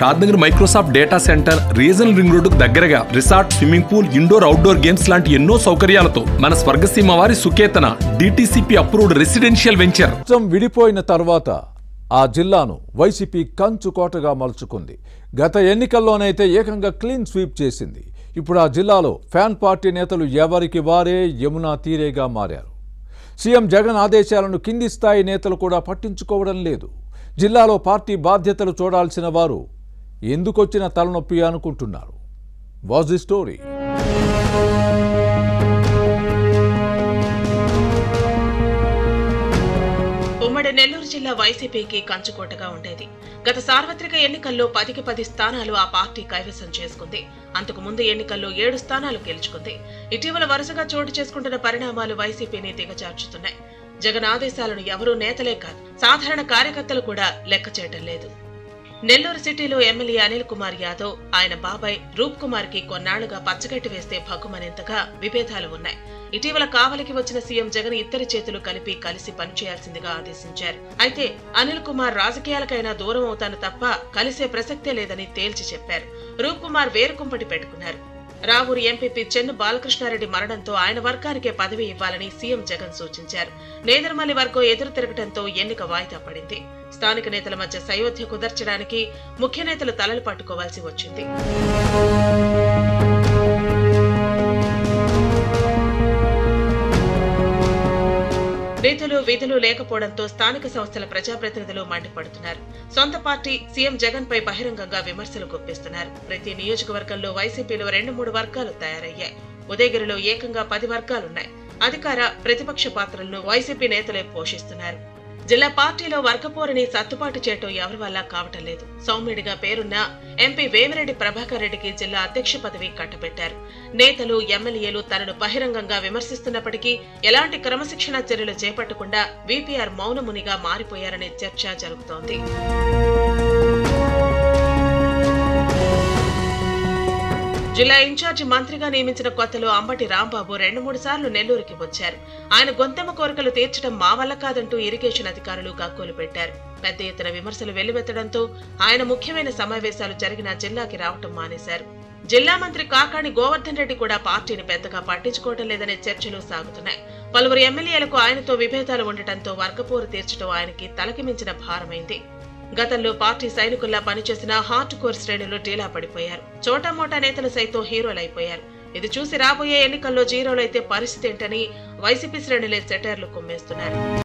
Shadnagar Microsoft data centre regional ring రోడ్డుకు దగ్గరగా resort swimming pool indoor outdoor games లాంటి ఎన్నో సౌకర్యాలతో మన స్వర్గసీమ వారి Suketana DTCP approved residential venture రాష్ట్రం విడిపోయిన తర్వాత ఆ జిల్లాను వైసీపీ కంచుకోటగా మలుచుకుంది గత ఎన్నికల్లోనైతే ఏకంగా క్లీన్ స్వీప్ చేసింది ఇప్పుడు ఆ జిల్లాలో ఫ్యాన్ పార్టీ నేతలు ఎవరికి వారే యమునా తీరేగా మారారు సీఎం జగన్ ఆదేశాలను కింది స్థాయి నేతలు కూడా పట్టించుకోవడం లేదు జిల్లాలో పార్టీ బాధ్యతలు చూడాల్సిన వారు ఎందుకొచ్చిన తలనొప్పి అనుకుంటున్నారు వాజ్ ది స్టోరీ ఉమ్మడి నెల్లూరు జిల్లా వైసీపీకి కంచుకోటగా ఉండేది గత సార్వత్రిక ఎన్నికల్లో పదికి పది స్థానాలు ఆ పార్టీ కైవసం చేసుకుంది అంతకు ముందు ఎన్నికల్లో ఏడు స్థానాలు గెలుచుకుంది ఇటీవల వరుసగా చోటు చేసుకుంటున్న పరిణామాలు వైసీపీని దిగజార్చుతున్నాయి జగన్ ఆదేశాలను ఎవరూ నేతలే కాదు సాధారణ కార్యకర్తలు కూడా లెక్క చేయటం లేదు నెల్లూరు సిటీలో ఎమ్మెల్యే అనిల్ కుమార్ యాదవ్ ఆయన బాబాయ్ రూప్ కుమార్ కి కొన్నాళ్లుగా పచ్చగట్టి వేస్తే భగ్గుమనేంతగా విభేదాలు ఉన్నాయి ఇటీవల కావలికి వచ్చిన సీఎం జగన్ ఇద్దరి చేతులు కలిపి కలిసి పనిచేయాల్సిందిగా ఆదేశించారు అయితే అనిల్ కుమార్ రాజకీయాలకైనా దూరం అవుతాను తప్ప కలిసే ప్రసక్తే లేదని తేల్చి చెప్పారు రూప్ కుమార్ వేరుకుంపటి పెట్టుకున్నారు రావూరు ఎంపీపీ చెన్ను బాలకృష్ణారెడ్డి మరణంతో ఆయన వర్గానికే పదవి ఇవ్వాలని సీఎం జగన్ సూచించారు నేదర్మల్లి వర్గం ఎదురు తిరగటంతో ఎన్నిక వాయిదా పడింది స్థానిక నేతల మధ్య సయోధ్య కుదర్చడానికి ముఖ్య నేతలు తలలు పట్టుకోవాల్సి వచ్చింది నిధులు విధులు లేకపోవడంతో స్థానిక సంస్థల ప్రజాప్రతినిధులు మండిపడుతున్నారు సొంత పార్టీ సీఎం జగన్ పై బహిరంగంగా విమర్శలు గుప్పిస్తున్నారు ప్రతి నియోజకవర్గంలో వైసీపీలో రెండు మూడు వర్గాలు తయారయ్యాయి ఉదయగిరిలో ఏకంగా పది వర్గాలున్నాయి అధికార ప్రతిపక్ష పాత్రలను వైసీపీ నేతలే పోషిస్తున్నారు జిల్లా పార్టీలో వర్గపోరిని సర్దుబాటు చేయటం ఎవరి వల్ల కావటం లేదు సౌమ్యుడిగా పేరున్న ఎంపీ వేమిరెడ్డి ప్రభాకర్ రెడ్డికి జిల్లా అధ్యక్ష పదవి కట్టబెట్టారు నేతలు ఎమ్మెల్యేలు తనను బహిరంగంగా విమర్శిస్తున్నప్పటికీ ఎలాంటి క్రమశిక్షణ చర్యలు చేపట్టకుండా వీపీఆర్ మౌనమునిగా మారిపోయారనే చర్చ జరుగుతోంది జిల్లా ఇన్ఛార్జి మంత్రిగా నియమించిన కొత్తలో అంబటి రాంబాబు రెండు మూడు సార్లు నెల్లూరుకి వచ్చారు ఆయన గొంతెమ్మ కోరికలు తీర్చడం మా వల్ల కాదంటూ ఇరిగేషన్ అధికారులు గగ్గోలు పెట్టారు పెద్ద ఎత్తున విమర్శలు వెల్లువెత్తడంతో ఆయన ముఖ్యమైన సమావేశాలు జరిగిన జిల్లాకి రావటం మానేశారు జిల్లా మంత్రి కాకాణి గోవర్ధన్ రెడ్డి కూడా పార్టీని పెద్దగా పట్టించుకోవడం లేదనే చర్చలు సాగుతున్నాయి పలువురు ఎమ్మెల్యేలకు ఆయనతో విభేదాలు ఉండటంతో వర్గపోరు తీర్చడం ఆయనకి తలకి మించిన భారమైంది గతంలో పార్టీ సైనికుల్లా పనిచేసిన హార్ట్ కోర్ శ్రేణులు ఢీలా పడిపోయారు చోటామోటా నేతలు సైతం హీరోలైపోయారు ఇది చూసి రాబోయే ఎన్నికల్లో జీరోలైతే పరిస్థితి ఏంటని వైసీపీ శ్రేణులే సెటర్లు కుమ్మేస్తున్నారు